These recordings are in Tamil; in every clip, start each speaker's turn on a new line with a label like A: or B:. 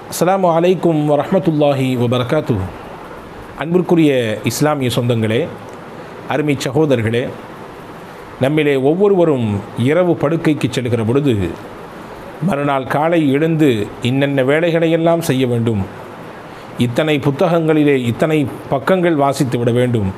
A: அஸ்ஸலாமு அலைக்கும் வரஹ்மத்துல்லாஹி வபரகாத்து அன்பிற்குரிய இஸ்லாமிய சொந்தங்களே அருமை சகோதரர்களே நம்மிலே ஒவ்வொருவரும் இரவு படுக்கைக்கு செல்கிற பொழுது மறுநாள் காலை எழுந்து இன்னென்ன வேலைகளையெல்லாம் செய்ய வேண்டும் இத்தனை புத்தகங்களிலே இத்தனை பக்கங்கள் வாசித்து விட வேண்டும்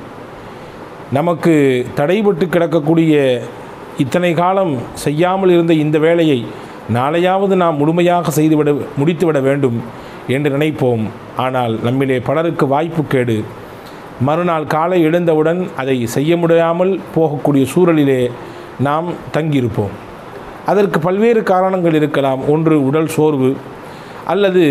A: நமக்கு தடைபட்டு கிடக்கக்கூடிய இத்தனை காலம் செய்யாமல் இருந்த இந்த வேலையை நாளையாவது நாம் முழுமையாக செய்துவிட முடித்துவிட வேண்டும் என்று நினைப்போம் ஆனால் நம்மிலே பலருக்கு வாய்ப்பு கேடு மறுநாள் காலை எழுந்தவுடன் அதை செய்ய முடியாமல் போகக்கூடிய சூழலிலே நாம் தங்கியிருப்போம் அதற்கு பல்வேறு காரணங்கள் இருக்கலாம் ஒன்று உடல் சோர்வு அல்லது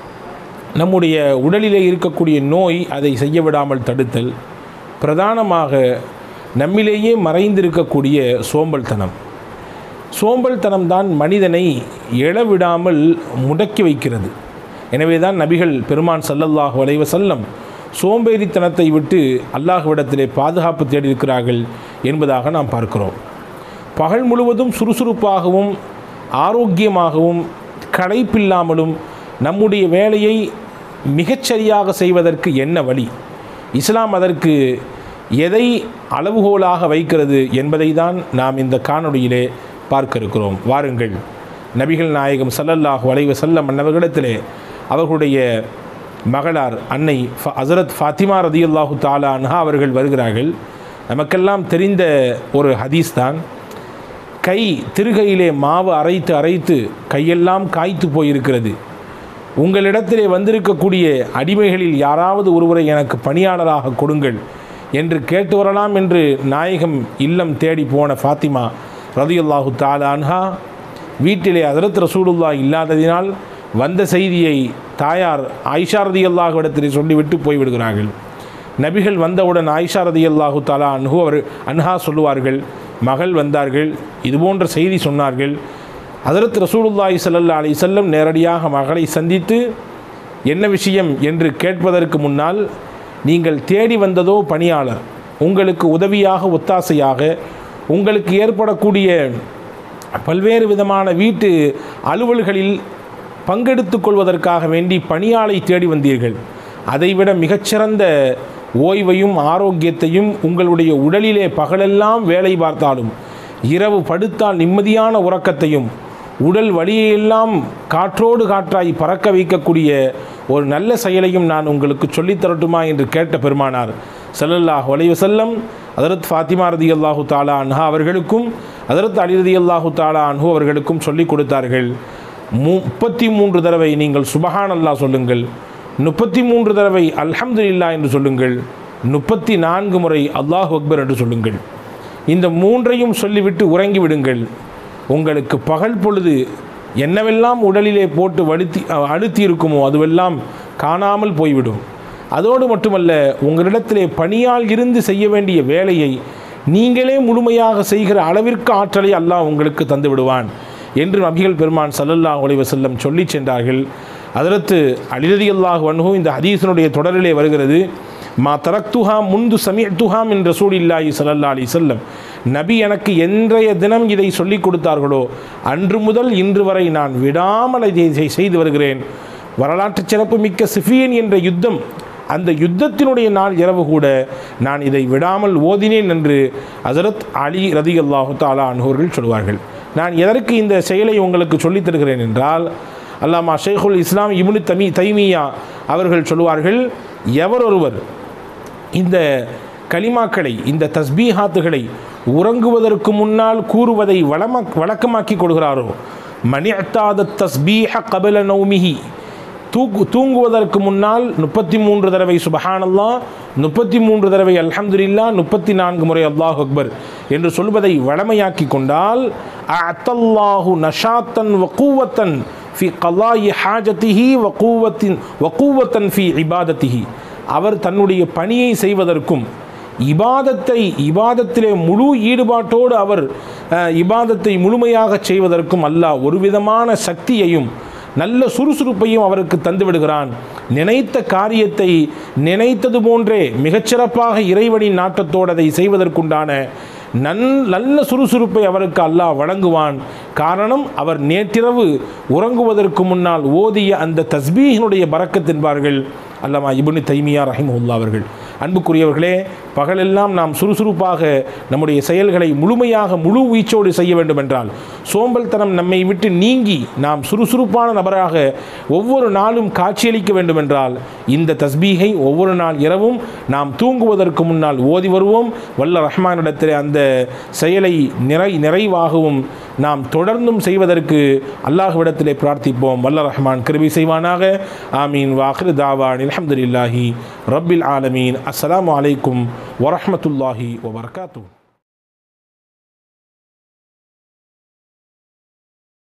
A: நம்முடைய உடலிலே இருக்கக்கூடிய நோய் அதை செய்ய விடாமல் தடுத்தல் பிரதானமாக நம்மிலேயே மறைந்திருக்கக்கூடிய சோம்பல்தனம் சோம்பல்தனம் தான் மனிதனை எழவிடாமல் முடக்கி வைக்கிறது எனவே தான் நபிகள் பெருமான் சல்லல்லாஹு அலைவ செல்லம் சோம்பேறித்தனத்தை விட்டு அல்லாஹ்விடத்திலே பாதுகாப்பு தேடியிருக்கிறார்கள் என்பதாக நாம் பார்க்கிறோம் பகல் முழுவதும் சுறுசுறுப்பாகவும் ஆரோக்கியமாகவும் களைப்பில்லாமலும் நம்முடைய வேலையை மிகச்சரியாக செய்வதற்கு என்ன வழி இஸ்லாம் அதற்கு எதை அளவுகோலாக வைக்கிறது என்பதை தான் நாம் இந்த காணொளியிலே பார்க்க இருக்கிறோம் வாருங்கள் நபிகள் நாயகம் சல்லல்லாஹு அலைவ செல்லம் அன்னவர்களிடத்திலே அவர்களுடைய மகளார் அன்னை ஃப ஹசரத் ஃபாத்திமா ரதியுல்லாஹு தாலா அன்ஹா அவர்கள் வருகிறார்கள் நமக்கெல்லாம் தெரிந்த ஒரு ஹதீஸ் தான் கை திருகையிலே மாவு அரைத்து அரைத்து கையெல்லாம் காய்த்து போயிருக்கிறது உங்களிடத்திலே வந்திருக்கக்கூடிய அடிமைகளில் யாராவது ஒருவரை எனக்கு பணியாளராக கொடுங்கள் என்று கேட்டு வரலாம் என்று நாயகம் இல்லம் தேடி போன ஃபாத்திமா ரதியுல்லாஹு தாலான்ஹா வீட்டிலே ஹசரத் ரசூலுல்லா இல்லாததினால் வந்த செய்தியை தாயார் ஆயிஷா ரதி அல்லாஹுவிடத்திலே சொல்லிவிட்டு போய்விடுகிறார்கள் நபிகள் வந்தவுடன் ஆயிஷா ரதி அல்லாஹு தாலா அன்ஹு அவர் அன்ஹா சொல்லுவார்கள் மகள் வந்தார்கள் இதுபோன்ற செய்தி சொன்னார்கள் ஹசரத் ரசூலுல்லாஹி சல்லா அலி செல்லம் நேரடியாக மகளை சந்தித்து என்ன விஷயம் என்று கேட்பதற்கு முன்னால் நீங்கள் தேடி வந்ததோ பணியாளர் உங்களுக்கு உதவியாக ஒத்தாசையாக உங்களுக்கு ஏற்படக்கூடிய பல்வேறு விதமான வீட்டு அலுவல்களில் பங்கெடுத்து கொள்வதற்காக வேண்டி பணியாளை தேடி வந்தீர்கள் அதைவிட மிகச்சிறந்த ஓய்வையும் ஆரோக்கியத்தையும் உங்களுடைய உடலிலே பகலெல்லாம் வேலை பார்த்தாலும் இரவு படுத்தால் நிம்மதியான உறக்கத்தையும் உடல் வழியெல்லாம் காற்றோடு காற்றாய் பறக்க வைக்கக்கூடிய ஒரு நல்ல செயலையும் நான் உங்களுக்கு சொல்லித் தரட்டுமா என்று கேட்ட பெருமானார் சல்லல்லாஹ் வலைவ செல்லம் அதரத் ஃபாத்திமா ரதி அல்லாஹு தாலா அன்ஹா அவர்களுக்கும் அதரத் அலி ரதி அல்லாஹு தாலா அன்ஹு அவர்களுக்கும் சொல்லிக் கொடுத்தார்கள் முப்பத்தி மூன்று தடவை நீங்கள் சுபஹான் அல்லா சொல்லுங்கள் முப்பத்தி மூன்று தடவை அல்ஹம்துலில்லா என்று சொல்லுங்கள் முப்பத்தி நான்கு முறை அல்லாஹ் அக்பர் என்று சொல்லுங்கள் இந்த மூன்றையும் சொல்லிவிட்டு உறங்கி விடுங்கள் உங்களுக்கு பகல் பொழுது என்னவெல்லாம் உடலிலே போட்டு வடுத்தி அழுத்தி இருக்குமோ அதுவெல்லாம் காணாமல் போய்விடும் அதோடு மட்டுமல்ல உங்களிடத்திலே பணியால் இருந்து செய்ய வேண்டிய வேலையை நீங்களே முழுமையாக செய்கிற அளவிற்கு ஆற்றலை அல்லாஹ் உங்களுக்கு தந்து விடுவான் என்று நபிகள் பெருமான் சல்லல்லா உலைவ செல்லம் சொல்லி சென்றார்கள் அதற்கு அலிரதி அல்லாஹ் வன்ஹூ இந்த ஹதீசனுடைய தொடரிலே வருகிறது மா தரக்துஹா முந்து சமியத்துஹாம் என்ற சூழில்லாஹி சல்லல்லா அலி செல்லம் நபி எனக்கு என்றைய தினம் இதை சொல்லிக் கொடுத்தார்களோ அன்று முதல் இன்று வரை நான் விடாமல் இதை செய்து வருகிறேன் வரலாற்று சிறப்பு மிக்க சிஃபியன் என்ற யுத்தம் அந்த யுத்தத்தினுடைய நாள் இரவு கூட நான் இதை விடாமல் ஓதினேன் என்று ஹசரத் அலி ரதி அல்லாஹு தாலா அன்ஹோர்கள் சொல்வார்கள் நான் எதற்கு இந்த செயலை உங்களுக்கு சொல்லித் தருகிறேன் என்றால் அல்லாமா ஷேகுல் இஸ்லாம் இமுனு தமி தைமியா அவர்கள் சொல்வார்கள் எவரொருவர் இந்த கலிமாக்களை இந்த தஸ்பீஹாத்துகளை உறங்குவதற்கு முன்னால் கூறுவதை வளம வழக்கமாக்கி கொள்கிறாரோ மணியத்தாத தஸ்பீஹ கபல நௌமிஹி தூக்கு தூங்குவதற்கு முன்னால் முப்பத்தி மூன்று தடவை சுபஹானல்லா முப்பத்தி மூன்று தடவை அல்ஹம்துலில்லா முப்பத்தி நான்கு முறை அல்லாஹ் அக்பர் என்று சொல்வதை வளமையாக்கி கொண்டால் அத்தல்லாஹு நஷாத்தன் வக்கூவத்தன் ஃபி கலாயி ஹாஜத்திஹி வக்கூவத்தின் வக்கூவத்தன் ஃபி இபாதத்திஹி அவர் தன்னுடைய பணியை செய்வதற்கும் இபாதத்தை இபாதத்திலே முழு ஈடுபாட்டோடு அவர் இபாதத்தை முழுமையாக செய்வதற்கும் அல்லாஹ் ஒரு விதமான சக்தியையும் நல்ல சுறுசுறுப்பையும் அவருக்கு தந்து விடுகிறான் நினைத்த காரியத்தை நினைத்தது போன்றே மிகச்சிறப்பாக இறைவனின் நாட்டத்தோடு அதை செய்வதற்குண்டான நன் நல்ல சுறுசுறுப்பை அவருக்கு அல்லாஹ் வழங்குவான் காரணம் அவர் நேற்றிரவு உறங்குவதற்கு முன்னால் ஓதிய அந்த தஸ்பீஹினுடைய பறக்கத்தின்பார்கள் அல்லமா இபுனு தைமியா ரஹிமுல்லா அவர்கள் அன்புக்குரியவர்களே பகலெல்லாம் நாம் சுறுசுறுப்பாக நம்முடைய செயல்களை முழுமையாக முழு வீச்சோடு செய்ய வேண்டும் என்றால் சோம்பல்தனம் நம்மை விட்டு நீங்கி நாம் சுறுசுறுப்பான நபராக ஒவ்வொரு நாளும் காட்சியளிக்க வேண்டும் என்றால் இந்த தஸ்பீகை ஒவ்வொரு நாள் இரவும் நாம் தூங்குவதற்கு முன்னால் ஓதி வருவோம் வல்ல ரஹ்மானிடத்தில் அந்த செயலை நிறை நிறைவாகவும் நாம் தொடர்ந்தும் செய்வதற்கு அல்லாஹ்விடத்திலே பிரார்த்திப்போம் வல்ல ரஹ்மான் கிருபி செய்வானாக ஆமீன் வாஹிர் தாவான் அல்ஹம்துலில்லாஹி ரப்பில் ஆலமீன் அஸ்ஸலாமு அலைக்கும் வரஹ்மத்துல்லாஹி வபரகாத்துஹு